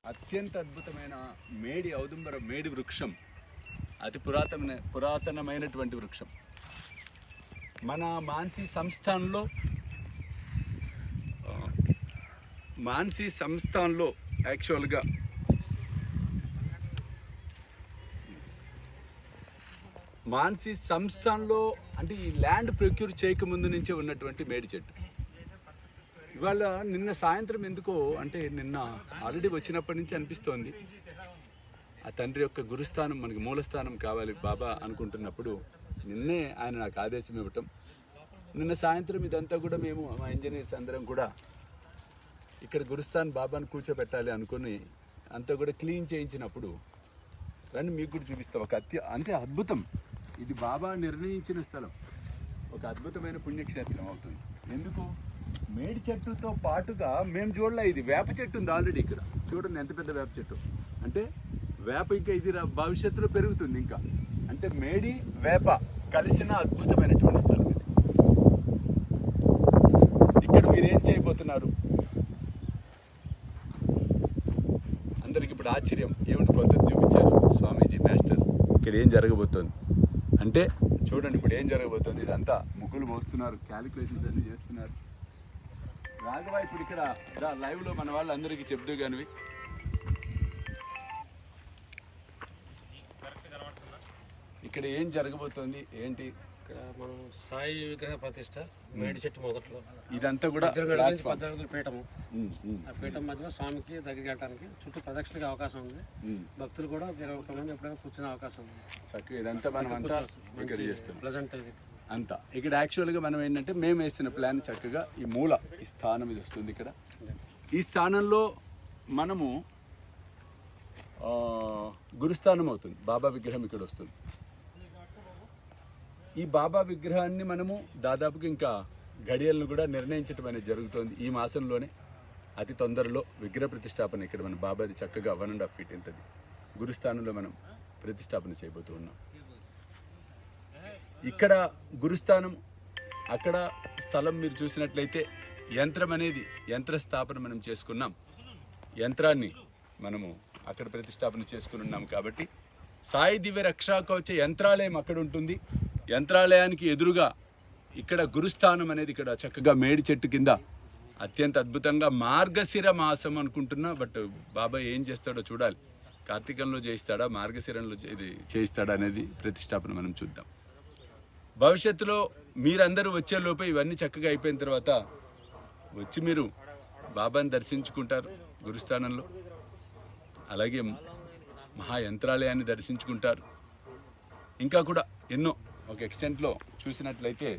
అత్యంత అద్భుతమైన మేడి ఔదుంబర మేడి వృక్షం అతి పురాతన పురాతనమైనటువంటి వృక్షం మన మాన్సి సంస్థానంలో ఆ, మాన్సి సంస్థానంలో యాక్చువల్గా మాన్సి సంస్థానంలో అంటే ఈ ల్యాండ్ ప్రొక్యూర్ చేయకముందు నుంచే ఉన్నటువంటి మేడి చెట్టు ఇవాళ నిన్న సాయంత్రం ఎందుకో అంటే నిన్న ఆల్రెడీ వచ్చినప్పటి నుంచి అనిపిస్తోంది ఆ తండ్రి యొక్క గురుస్థానం మనకి మూలస్థానం కావాలి బాబా అనుకుంటున్నప్పుడు నిన్నే ఆయన నాకు ఆదేశం ఇవ్వటం నిన్న సాయంత్రం ఇదంతా కూడా మేము మా ఇంజనీర్స్ అందరం కూడా ఇక్కడ గురుస్థాన్ బాబాను కూర్చోబెట్టాలి అనుకుని అంతా కూడా క్లీన్ చేయించినప్పుడు రండి మీకు కూడా చూపిస్తాం ఒక అత్య అంటే అద్భుతం ఇది బాబా నిర్ణయించిన స్థలం ఒక అద్భుతమైన పుణ్యక్షేత్రం అవుతుంది ఎందుకు మేడి చెట్టుతో పాటుగా మేము చూడలే ఇది వేప చెట్టు ఉంది ఆల్రెడీ ఇక్కడ చూడండి ఎంత పెద్ద వేప చెట్టు అంటే వేప ఇంకా ఇది రా- భవిష్యత్తులో పెరుగుతుంది ఇంకా అంటే మేడి వేప కలిసిన అద్భుతమైనటువంటి స్థలం ఇది ఇక్కడ మీరు ఏం చేయబోతున్నారు అందరికి ఇప్పుడు ఆశ్చర్యం ఏమిటి పద్ధతి చూపించారు స్వామీజీ మాస్టర్ ఇక్కడ ఏం జరగబోతోంది అంటే చూడండి ఇప్పుడు ఏం జరగబోతోంది ఇదంతా ముగ్గులు పోస్తున్నారు క్యాలిక్యులేషన్స్ అన్ని చేస్తున్నారు రాఘవ ఇప్పుడు ఇక్కడ రా, live లో మన వాళ్ళందరికీ చెప్తూ కానివి ఇక్కడ ఏం జరగబోతోంది ఏంటి ఇక్కడ మనం సాయి విగ్రహ ప్రతిష్ట మేడి చెట్టు మొదట్లో ఇదంతా కూడా పద్దెనిమిది నుంచి platform. పద్నాలుగు పీఠము ఉమ్, ఉమ్, ఆ పీఠం మధ్యలో స్వామికి దగ్గరికి వెళ్ళడానికి చుట్టూ ప్రదక్షిణకి అవకాశం ఉంది ఉమ్. భక్తులు కూడా ఒక ఇరవై ఒక్క మంది ఎప్పుడైనా కూర్చునే అవకాశం ఉంది చక్కగా ఇదంతా మనం అంతా ఇక్కడ చేస్తున్నాం ప్లజెంట్ ఇది అంతా ఇక్కడ యాక్చువల్గా మనం ఏంటంటే మేము వేసిన ప్లాన్ చక్కగా ఈ మూల ఈ స్థానం ఇది వస్తుంది ఇక్కడ ఈ స్థానంలో మనము ఆ, గురుస్థానం అవుతుంది బాబా విగ్రహం ఇక్కడ వస్తుంది ఈ బాబా విగ్రహాన్ని మనము దాదాపుగా ఇంకా గడియలను కూడా నిర్ణయించడం అనేది జరుగుతుంది ఈ మాసంలోనే అతి తొందరలో విగ్రహ ప్రతిష్టాపన ఇక్కడ మన బాబాది చక్కగా వన్ అండ్ హాఫ్ ఫీట్ ఇంతది గురుస్థానంలో మనం ప్రతిష్టాపన చేయబోతూ ఉన్నాం ఇక్కడ గురుస్థానం అక్కడ స్థలం మీరు చూసినట్లయితే యంత్రం అనేది యంత్ర స్థాపన మనం చేసుకున్నాం యంత్రాన్ని మనము అక్కడ ప్రతిష్టాపన చేసుకుని ఉన్నాం కాబట్టి సాయి దివ్య రక్షా కవచ యంత్రాలయం అక్కడ ఉంటుంది యంత్రాలయానికి ఎదురుగా ఇక్కడ గురుస్థానం అనేది ఇక్కడ చక్కగా మేడి చెట్టు కింద అత్యంత అద్భుతంగా మార్గశిర మాసం అనుకుంటున్నా బట్ బాబా ఏం చేస్తాడో చూడాలి కార్తీకంలో చేయిస్తాడా మార్గశిరంలో చే- ఇది చేయిస్తాడా అనేది ప్రతిష్టాపన మనం చూద్దాం భవిష్యత్తులో మీరందరూ వచ్చే లోపే ఇవన్నీ చక్కగా అయిపోయిన తర్వాత వచ్చి మీరు బాబాని దర్శించుకుంటారు గురుస్థానంలో అలాగే మహా యంత్రాలయాన్ని దర్శించుకుంటారు ఇంకా కూడా ఎన్నో ఒక ఎక్స్టెంట్లో చూసినట్లయితే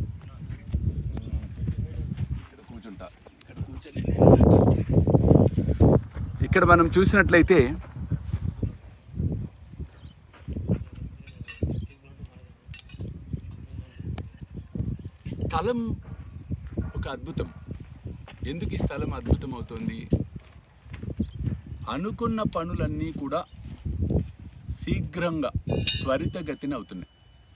ఇక్కడ కూర్చుంటా ఇక్కడ కూర్చొని ఇక్కడ మనం చూసినట్లయితే స్థలం ఒక అద్భుతం ఎందుకు ఈ స్థలం అద్భుతం అవుతుంది అనుకున్న పనులన్నీ కూడా శీఘ్రంగా త్వరితగతిన అవుతున్నాయి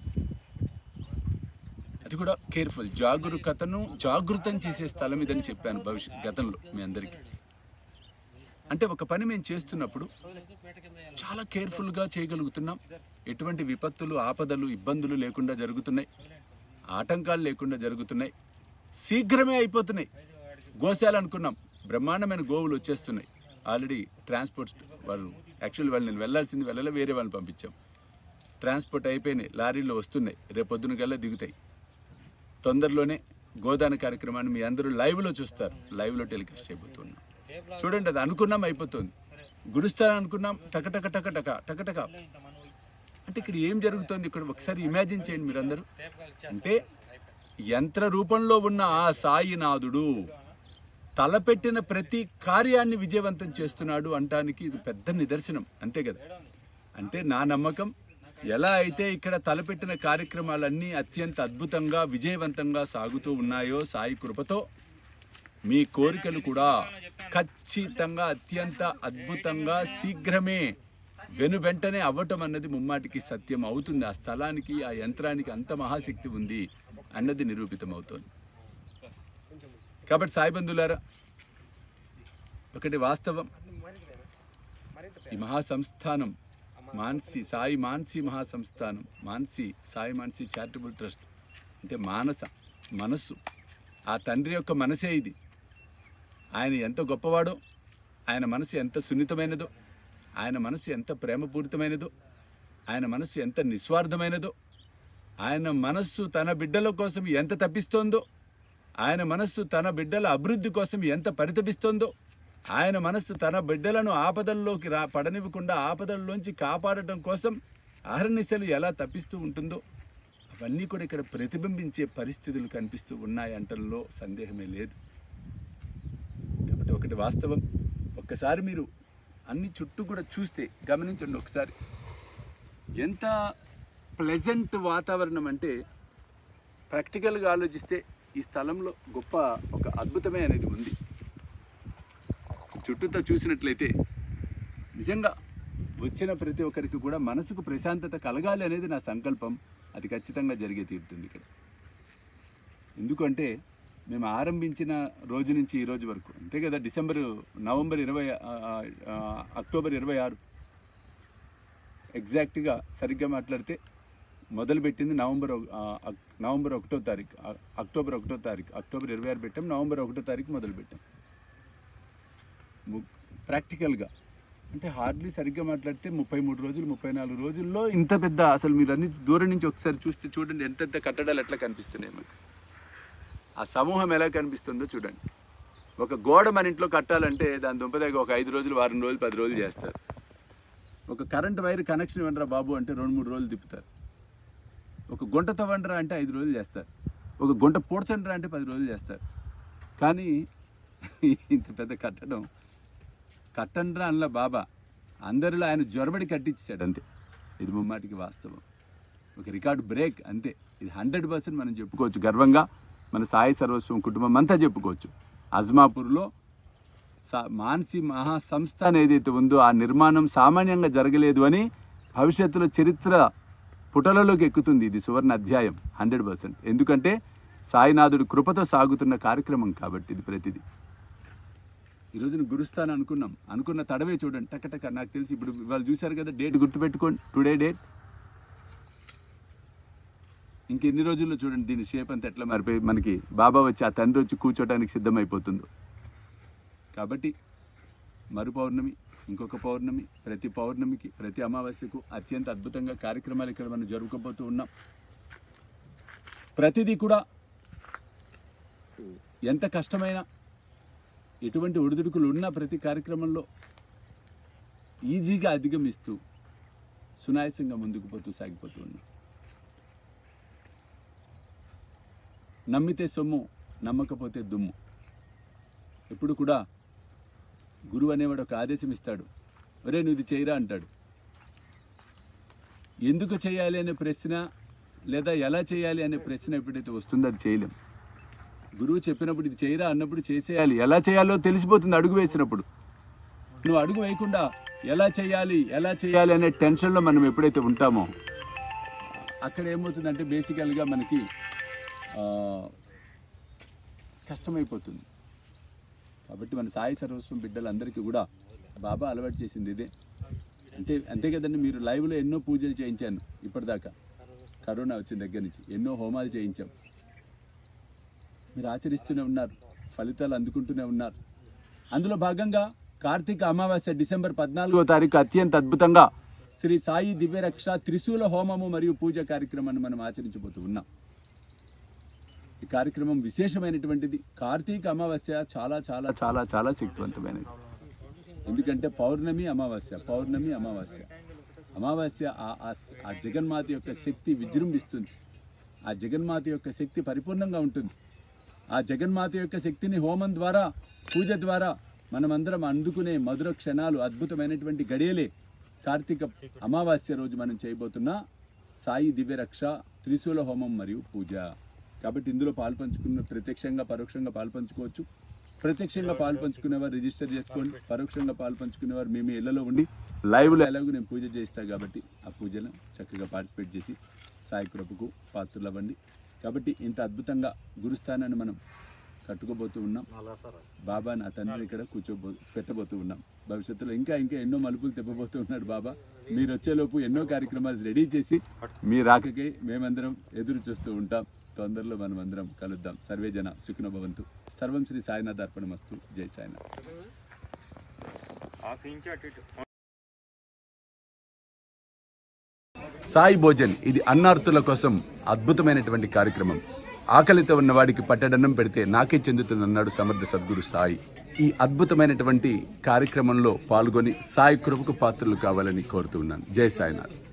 అది కూడా కేర్ఫుల్ జాగరూకతను జాగృతం చేసే స్థలం ఇదని చెప్పాను భవిష్యత్ గతంలో మీ అందరికీ అంటే ఒక పని మేము చేస్తున్నప్పుడు చాలా కేర్ఫుల్గా చేయగలుగుతున్నాం ఎటువంటి విపత్తులు ఆపదలు ఇబ్బందులు లేకుండా జరుగుతున్నాయి ఆటంకాలు లేకుండా జరుగుతున్నాయి శీఘ్రమే అయిపోతున్నాయి గోశాల అనుకున్నాం బ్రహ్మాండమైన గోవులు వచ్చేస్తున్నాయి ఆల్రెడీ ట్రాన్స్పోర్ట్ వాళ్ళు యాక్చువల్లీ వాళ్ళు నేను వెళ్ళాల్సింది వెళ్ళలే వేరే వాళ్ళని పంపించాం ట్రాన్స్పోర్ట్ అయిపోయినాయి లారీల్లో వస్తున్నాయి రేపొద్దున కల్లా దిగుతాయి తొందరలోనే గోదాన కార్యక్రమాన్ని మీ అందరూ లైవ్లో చూస్తారు లైవ్లో టెలికాస్ట్ చేయబోతున్నాం చూడండి అది అనుకున్నాం అయిపోతుంది గురుస్థానం అనుకున్నాం టకటక టకటక టకటక అంటే ఇక్కడ ఏం జరుగుతుంది ఇక్కడ ఒకసారి ఇమాజిన్ చేయండి మీరందరూ అంటే యంత్ర రూపంలో ఉన్న ఆ సాయినాథుడు తలపెట్టిన ప్రతి కార్యాన్ని విజయవంతం చేస్తున్నాడు అంటానికి ఇది పెద్ద నిదర్శనం అంతే కదా అంటే నా నమ్మకం ఎలా అయితే ఇక్కడ తలపెట్టిన కార్యక్రమాలన్నీ అత్యంత అద్భుతంగా విజయవంతంగా సాగుతూ ఉన్నాయో సాయి కృపతో మీ కోరికలు కూడా ఖచ్చితంగా అత్యంత అద్భుతంగా శీఘ్రమే వెను వెంటనే అవ్వటం అన్నది ముమ్మాటికి సత్యం అవుతుంది ఆ స్థలానికి ఆ యంత్రానికి అంత మహాశక్తి ఉంది అన్నది నిరూపితం అవుతోంది కాబట్టి సాయి బంధువులారా ఒకటి వాస్తవం ఈ మహాసంస్థానం మాన్సి సాయి మాన్సి మహాసంస్థానం మాన్సి సాయి మాన్సి చారిటబుల్ ట్రస్ట్ అంటే మానస మనస్సు ఆ తండ్రి యొక్క మనసే ఇది ఆయన ఎంత గొప్పవాడో ఆయన మనసు ఎంత సున్నితమైనదో ఆయన మనసు ఎంత ప్రేమపూరితమైనదో ఆయన మనసు ఎంత నిస్వార్థమైనదో ఆయన మనస్సు తన బిడ్డల కోసం ఎంత తప్పిస్తోందో ఆయన మనస్సు తన బిడ్డల అభివృద్ధి కోసం ఎంత పరితపిస్తోందో ఆయన మనస్సు తన బిడ్డలను ఆపదల్లోకి రా పడనివ్వకుండా ఆపదల్లోంచి కాపాడటం కోసం అహర్నిశలు ఎలా తప్పిస్తూ ఉంటుందో అవన్నీ కూడా ఇక్కడ ప్రతిబింబించే పరిస్థితులు కనిపిస్తూ ఉన్నాయి అంటల్లో సందేహమే లేదు కాబట్టి ఒకటి వాస్తవం ఒక్కసారి మీరు అన్ని చుట్టూ కూడా చూస్తే గమనించండి ఒకసారి ఎంత ప్లెజెంట్ వాతావరణం అంటే ప్రాక్టికల్గా ఆలోచిస్తే ఈ స్థలంలో గొప్ప ఒక అద్భుతమే అనేది ఉంది చుట్టూతో చూసినట్లయితే నిజంగా వచ్చిన ప్రతి ఒక్కరికి కూడా మనసుకు ప్రశాంతత కలగాలి అనేది నా సంకల్పం అది ఖచ్చితంగా జరిగే తీరుతుంది ఇక్కడ ఎందుకంటే మేము ఆరంభించిన రోజు నుంచి ఈ రోజు వరకు అంతే కదా డిసెంబర్ నవంబర్ ఇరవై ఆ, ఆ, అక్టోబర్ ఇరవై ఆరు ఎగ్జాక్ట్గా సరిగ్గా మాట్లాడితే మొదలుపెట్టింది నవంబర్ ఒక- ఆ, అక్- నవంబర్ ఒకటో తారీఖు ఆ, అక్టోబర్ ఒకటో తారీఖు అక్టోబర్ ఇరవై ఆరు పెట్టాం నవంబర్ ఒకటో తారీఖు మొదలుపెట్టాం ము- ప్రాక్టికల్గా అంటే హార్డ్లీ సరిగ్గా మాట్లాడితే ముప్పై మూడు రోజులు ముప్పై నాలుగు రోజుల్లో ఇంత పెద్ద అసలు మీరు అన్ని దూరం నుంచి ఒకసారి చూస్తే చూడండి ఎంతెంత కట్టడాలు ఎట్లా కనిపిస్తున్నాయి మనకు ఆ సమూహం ఎలా కనిపిస్తుందో చూడండి ఒక గోడ మన ఇంట్లో కట్టాలంటే దాని దుంపదగ్గ ఒక ఐదు రోజులు వారం రోజులు పది రోజులు చేస్తారు ఒక కరెంట్ వైర్ కనెక్షన్ ఇవ్వండిరా బాబు అంటే రెండు మూడు రోజులు తిప్పుతారు ఒక గుంట తవ్వండిరా అంటే ఐదు రోజులు చేస్తారు ఒక గుంట పూడ్చండిరా అంటే పది రోజులు చేస్తారు కానీ ఇంత పెద్ద కట్టడం కట్టండ్రా అన్న బాబా అందరిలో ఆయన జ్వరబడి కట్టించాడు అంతే ఇది ముమ్మాటికి వాస్తవం ఒక రికార్డు బ్రేక్ అంతే ఇది హండ్రెడ్ పర్సెంట్ మనం చెప్పుకోవచ్చు గర్వంగా మన సాయి సర్వస్వం కుటుంబం అంతా చెప్పుకోవచ్చు అజ్మాపూర్లో సా మానసి మహా సంస్థ అని ఏదైతే ఉందో ఆ నిర్మాణం సామాన్యంగా జరగలేదు అని భవిష్యత్తులో చరిత్ర పుటలలోకి ఎక్కుతుంది ఇది సువర్ణ అధ్యాయం హండ్రెడ్ పర్సెంట్ ఎందుకంటే సాయినాథుడి కృపతో సాగుతున్న కార్యక్రమం కాబట్టి ఇది ప్రతిదీ ఈ రోజున గురుస్థానం అనుకున్నాం అనుకున్న తడవే చూడండి టకటక నాకు తెలిసి ఇప్పుడు వాళ్ళు చూశారు కదా డేట్ గుర్తుపెట్టుకోండి టుడే డేట్ ఇంకెన్ని రోజుల్లో చూడండి దీని షేప్ అంతా ఎట్లా మారిపోయి మనకి బాబా వచ్చి ఆ తండ్రి వచ్చి కూర్చోడానికి సిద్ధమైపోతుందో కాబట్టి మరు పౌర్ణమి ఇంకొక పౌర్ణమి ప్రతి పౌర్ణమికి ప్రతి అమావాస్యకు అత్యంత అద్భుతంగా కార్యక్రమాలు ఇక్కడ మనం జరుపుకోబోతూ ఉన్నాం ప్రతిదీ కూడా ఎంత కష్టమైనా ఎటువంటి ఒడిదుడుకులు ఉన్న ప్రతి కార్యక్రమంలో ఈజీగా అధిగమిస్తూ సునాయాసంగా ముందుకు పోతూ సాగిపోతూ ఉన్నాం నమ్మితే సొమ్ము నమ్మకపోతే దుమ్ము ఎప్పుడు కూడా గురువు అనేవాడు ఒక ఆదేశం ఇస్తాడు ఒరే నువ్వు ఇది చేయరా అంటాడు ఎందుకు చేయాలి అనే ప్రశ్న లేదా ఎలా చేయాలి అనే ప్రశ్న ఎప్పుడైతే వస్తుందో అది చేయలేం గురువు చెప్పినప్పుడు ఇది చేయరా అన్నప్పుడు చేసేయాలి ఎలా చేయాలో తెలిసిపోతుంది అడుగు వేసినప్పుడు నువ్వు అడుగు వేయకుండా ఎలా చేయాలి ఎలా చేయాలి అనే టెన్షన్లో మనం ఎప్పుడైతే ఉంటామో అక్కడ ఏమవుతుందంటే బేసికల్గా మనకి ఆ, కష్టమైపోతుంది కాబట్టి మన సాయి సర్వస్వం బిడ్డలందరికీ కూడా బాబా అలవాటు చేసింది ఇదే అంటే అంతే కదండి మీరు లైవ్లో ఎన్నో పూజలు చేయించాను ఇప్పటిదాకా కరోనా వచ్చిన దగ్గర నుంచి ఎన్నో హోమాలు చేయించాం మీరు ఆచరిస్తూనే ఉన్నారు ఫలితాలు అందుకుంటూనే ఉన్నారు అందులో భాగంగా కార్తీక అమావాస్య డిసెంబర్ పద్నాలుగో తారీఖు అత్యంత అద్భుతంగా శ్రీ సాయి దివ్యరక్ష త్రిశూల హోమము మరియు పూజ కార్యక్రమాన్ని మనం ఆచరించబోతూ ఉన్నాం ఈ కార్యక్రమం విశేషమైనటువంటిది కార్తీక అమావాస్య చాలా చాలా చాలా చాలా శక్తివంతమైనది ఎందుకంటే పౌర్ణమి అమావాస్య పౌర్ణమి అమావాస్య అమావాస్య ఆ ఆ- ఆ జగన్మాత యొక్క శక్తి విజృంభిస్తుంది ఆ జగన్మాత యొక్క శక్తి పరిపూర్ణంగా ఉంటుంది ఆ జగన్మాత యొక్క శక్తిని హోమం ద్వారా పూజ ద్వారా మనమందరం అందుకునే మధుర క్షణాలు అద్భుతమైనటువంటి గడియలే కార్తీక అమావాస్య రోజు మనం చేయబోతున్న సాయి దివ్యరక్ష త్రిశూల హోమం మరియు పూజ కాబట్టి ఇందులో పాల్పంచుకున్న ప్రత్యక్షంగా పరోక్షంగా పాల్పంచుకోవచ్చు ప్రత్యక్షంగా పాల్పంచుకునేవారు రిజిస్టర్ చేసుకోండి పరోక్షంగా పాల్పంచుకునేవారు మేము ఇళ్లలో ఉండి లైవ్లో ఎలాగో నేను పూజ చేస్తాను కాబట్టి ఆ పూజను చక్కగా పార్టిసిపేట్ చేసి సాయి కృపకు పాత్రలు అవ్వండి కాబట్టి ఇంత అద్భుతంగా గురుస్థానాన్ని మనం కట్టుకోబోతూ ఉన్నాం బాబా నా తండ్రిని ఇక్కడ కూర్చోబో పెట్టబోతూ ఉన్నాం భవిష్యత్తులో ఇంకా ఇంకా ఎన్నో మలుపులు తెప్పబోతూ ఉన్నాడు బాబా మీరు వచ్చేలోపు ఎన్నో కార్యక్రమాలు రెడీ చేసి మీ రాకకై మేమందరం ఎదురు చూస్తూ ఉంటాం తొందరలో మనం అందరం కలుద్దాం సర్వే జన సుఖినో భవంతు సర్వం శ్రీ సాయినాథ్ అర్పణమస్తు జై సాయినాథ్ సాయి భోజన్ ఇది అన్నార్థుల కోసం అద్భుతమైనటువంటి కార్యక్రమం ఆకలితో ఉన్న వాడికి పట్టడన్నం పెడితే నాకే చెందుతుందన్నాడు సమర్థ సద్గురు సాయి ఈ అద్భుతమైనటువంటి కార్యక్రమంలో పాల్గొని సాయి కృపకు పాత్రలు కావాలని కోరుతున్నాను జై సాయినాథ్